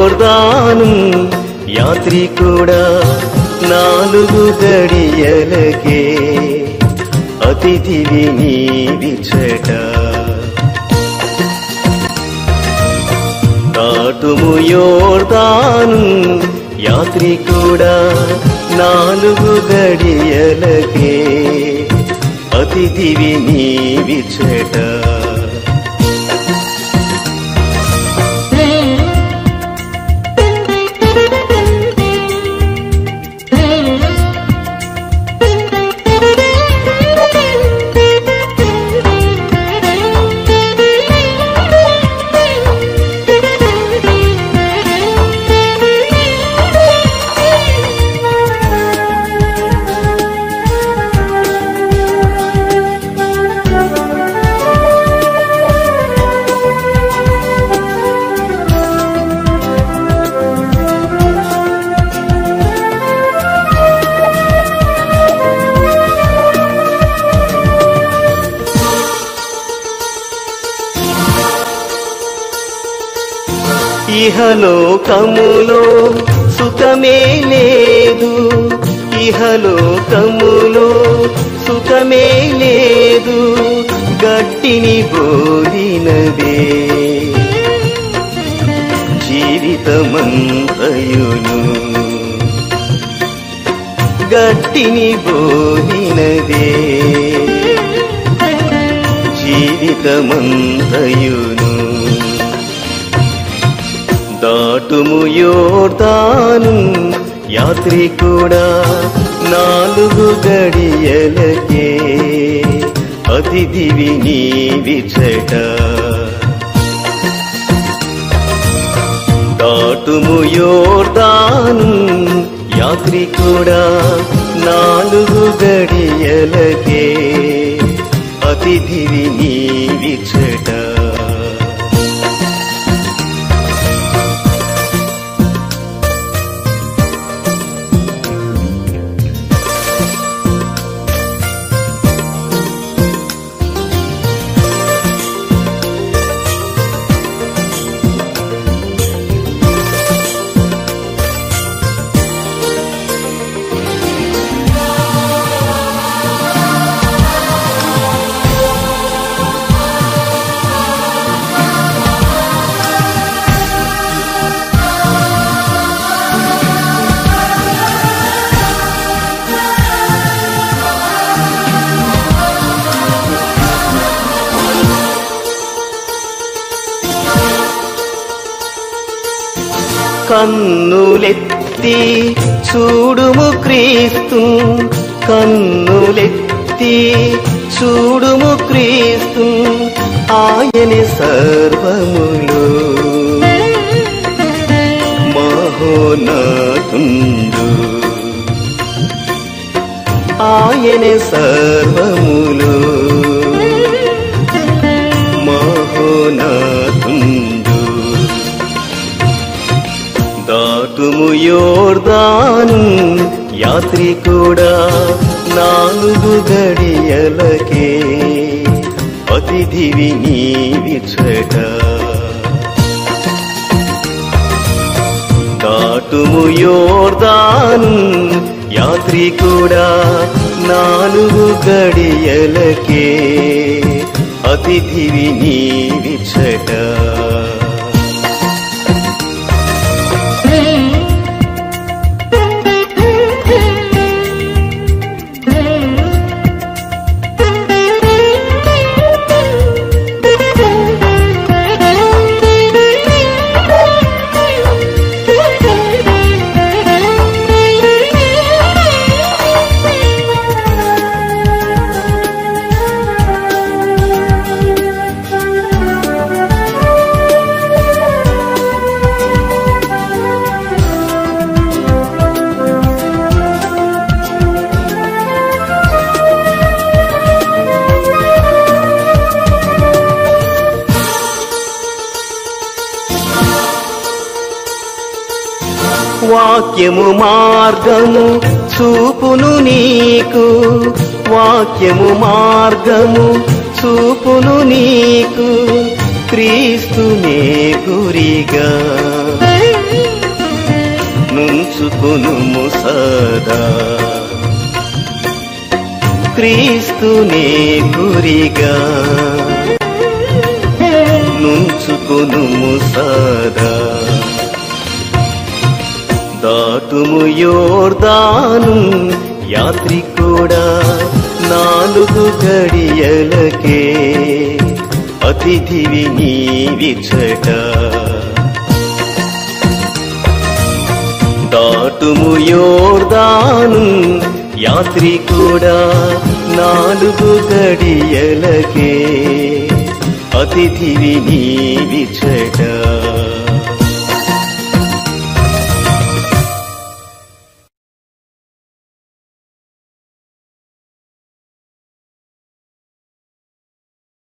యోర్దాను యాత్రికుడా నాలుగు గడియలకే అతిథివి నీవిచట దాటుము యోర్దాను యాత్రికుడా నాలుగు గడియలకే అతిథివి నీవిచట ఇహలోకములో సుఖమే లేదు ఇహలోకములో సుఖమే లేదు గట్టిని బోలినదే జీవితమంతయును గట్టిని బోలినదే జీవితమంతయును దాటుము యోర్దాను యాత్రికుడా నాలుగు గడియలకే అతిథివి నీవిచట దాటుము యోర్దాను యాత్రికుడా నాలుగు గడియలకే అతిథివి నీవిచట కన్నులెత్తి చూడుము క్రీస్తు కన్నులెత్తి చూడుము క్రీస్తు ఆయన సర్వములు మహోనాథుండు ఆయన సర్వములు మహోనాథుండు దాటుము యోర్దాను యాత్రికుడా నాలుగు గడియలకే అతిథివి నీవిచట దాటుము యోర్దాను యాత్రికుడా నాలుగు గడియలకే అతిథివి నీవిచట వాక్యము మార్గము చూపును నీకు వాక్యము మార్గము చూపును నీకు క్రీస్తునే గురిగా నుంచుకును సదా క్రీస్తునే గురిగా నుంచుకును సదా దాటుము యోర్దాను యాత్రికుడా నాలుగు గడియలకే అతిథివి నీవిచట దాటుము యోర్దాను యాత్రికుడా నాలుగు గడియలకే అతిథివి నీవిచట